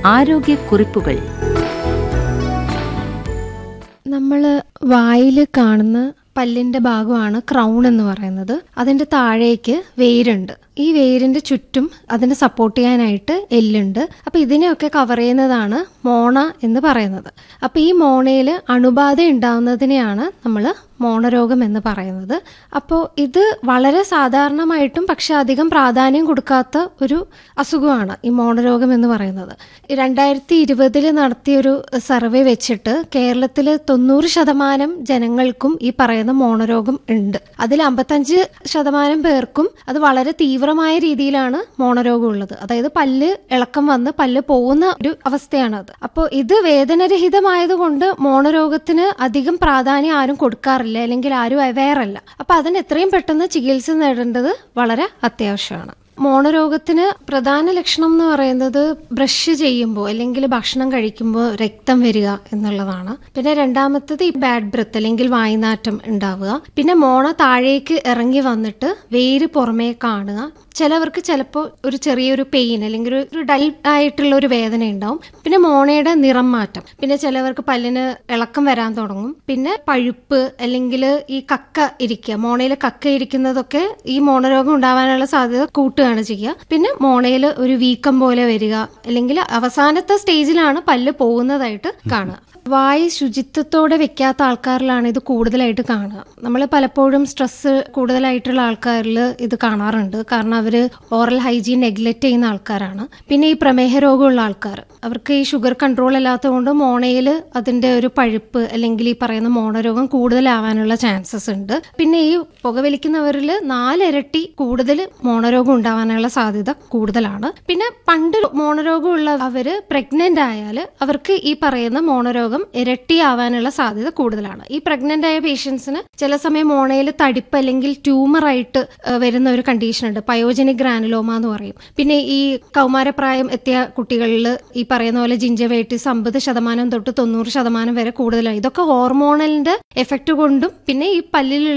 ആരോഗ്യക്കുറിപ്പുകൾ നമ്മൾ വായിൽ കാണുന്ന പല്ലിന്റെ ഭാഗമാണ് ക്രൗൺ എന്ന് പറയുന്നത് അതിന്റെ താഴേക്ക് വേരുണ്ട് ഈ വേരിന്റെ ചുറ്റും അതിനെ സപ്പോർട്ട് ചെയ്യാനായിട്ട് എല്ലുണ്ട് അപ്പൊ ഇതിനെയൊക്കെ കവർ ചെയ്യുന്നതാണ് മോണ എന്ന് പറയുന്നത് അപ്പൊ ഈ മോണയിൽ അണുബാധ ഉണ്ടാവുന്നതിനെയാണ് നമ്മൾ മോണരോഗം എന്ന് പറയുന്നത് അപ്പോൾ ഇത് വളരെ സാധാരണമായിട്ടും പക്ഷെ അധികം പ്രാധാന്യം കൊടുക്കാത്ത ഒരു അസുഖമാണ് ഈ മോണരോഗം എന്ന് പറയുന്നത് രണ്ടായിരത്തി ഇരുപതിൽ നടത്തിയൊരു സർവേ വെച്ചിട്ട് കേരളത്തിൽ തൊണ്ണൂറ് ശതമാനം ജനങ്ങൾക്കും ഈ പറയുന്ന മോണരോഗം ഉണ്ട് അതിൽ അമ്പത്തഞ്ച് ശതമാനം പേർക്കും അത് വളരെ തീവ്രമായ രീതിയിലാണ് മോണരോഗം ഉള്ളത് അതായത് പല്ല് ഇളക്കം വന്ന് പല്ല് പോകുന്ന ഒരു അവസ്ഥയാണ് അത് അപ്പോൾ ഇത് വേദനരഹിതമായതുകൊണ്ട് മോണരോഗത്തിന് അധികം പ്രാധാന്യം ആരും കൊടുക്കാറില്ല അല്ലെങ്കിൽ ആരും അവെയർ അല്ല അപ്പൊ അതിന് എത്രയും പെട്ടെന്ന് ചികിത്സ നേടേണ്ടത് വളരെ അത്യാവശ്യമാണ് മോണരോഗത്തിന് പ്രധാന ലക്ഷണം എന്ന് പറയുന്നത് ബ്രഷ് ചെയ്യുമ്പോൾ അല്ലെങ്കിൽ ഭക്ഷണം കഴിക്കുമ്പോൾ രക്തം വരിക എന്നുള്ളതാണ് പിന്നെ രണ്ടാമത്തത് ഈ ബാഡ് ബ്രത്ത് അല്ലെങ്കിൽ വായ്നാറ്റം ഉണ്ടാവുക പിന്നെ മോണ താഴേക്ക് ഇറങ്ങി വന്നിട്ട് വേര് പുറമേ കാണുക ചിലവർക്ക് ചിലപ്പോൾ ഒരു ചെറിയൊരു പെയിൻ അല്ലെങ്കിൽ ഒരു ഡൽ ആയിട്ടുള്ള ഒരു വേദന ഉണ്ടാവും പിന്നെ മോണയുടെ നിറം മാറ്റം പിന്നെ ചിലവർക്ക് പല്ലിന് ഇളക്കം വരാൻ തുടങ്ങും പിന്നെ പഴുപ്പ് അല്ലെങ്കിൽ ഈ കക്ക ഇരിക്കുക മോണയിൽ കക്ക ഇരിക്കുന്നതൊക്കെ ഈ മോണരോഗം ഉണ്ടാവാനുള്ള സാധ്യത കൂട്ടുകയാണ് ചെയ്യുക പിന്നെ മോണയിൽ ഒരു വീക്കം പോലെ വരിക അല്ലെങ്കിൽ അവസാനത്തെ സ്റ്റേജിലാണ് പല്ല് പോകുന്നതായിട്ട് കാണുക വായ് ശുചിത്വത്തോടെ വെക്കാത്ത ആൾക്കാരിലാണ് ഇത് കൂടുതലായിട്ട് കാണുക നമ്മൾ പലപ്പോഴും സ്ട്രെസ് കൂടുതലായിട്ടുള്ള ആൾക്കാരിൽ ഇത് കാണാറുണ്ട് കാരണം അവർ ഓറൽ ഹൈജീൻ നെഗ്ലക്റ്റ് ചെയ്യുന്ന ആൾക്കാരാണ് പിന്നെ ഈ പ്രമേഹ രോഗമുള്ള ആൾക്കാർ അവർക്ക് ഈ ഷുഗർ കൺട്രോൾ അല്ലാത്തതുകൊണ്ട് മോണയിൽ അതിന്റെ ഒരു പഴുപ്പ് അല്ലെങ്കിൽ ഈ പറയുന്ന മോണരോഗം കൂടുതലാവാനുള്ള ചാൻസസ് ഉണ്ട് പിന്നെ ഈ പുകവലിക്കുന്നവരിൽ നാലിരട്ടി കൂടുതൽ മോണരോഗം ഉണ്ടാവാനുള്ള സാധ്യത കൂടുതലാണ് പിന്നെ പണ്ട് മോണരോഗമുള്ള അവര് പ്രഗ്നന്റ് ആയാൽ അവർക്ക് ഈ പറയുന്ന മോണരോഗം ഇരട്ടിയാവാനുള്ള സാധ്യത കൂടുതലാണ് ഈ പ്രഗ്നന്റ് ആയ പേഷ്യൻസിന് ചില സമയം മോണയിൽ തടിപ്പ് അല്ലെങ്കിൽ ട്യൂമർ ആയിട്ട് ഏഹ്, വരുന്ന ഒരു കണ്ടീഷൻ ഉണ്ട് പയോജനിക് ഗ്രാനുലോമ എന്ന് പറയും പിന്നെ ഈ കൗമാരപ്രായം എത്തിയ കുട്ടികളിൽ ഈ പറയുന്ന പോലെ ജിഞ്ചവൈറ്റിസ് അമ്പത് ശതമാനം തൊട്ട് തൊണ്ണൂറ് ശതമാനം വരെ കൂടുതലാണ് ഇതൊക്കെ ഹോർമോണലിന്റെ എഫക്റ്റ് കൊണ്ടും പിന്നെ ഈ പല്ലിലുള്ള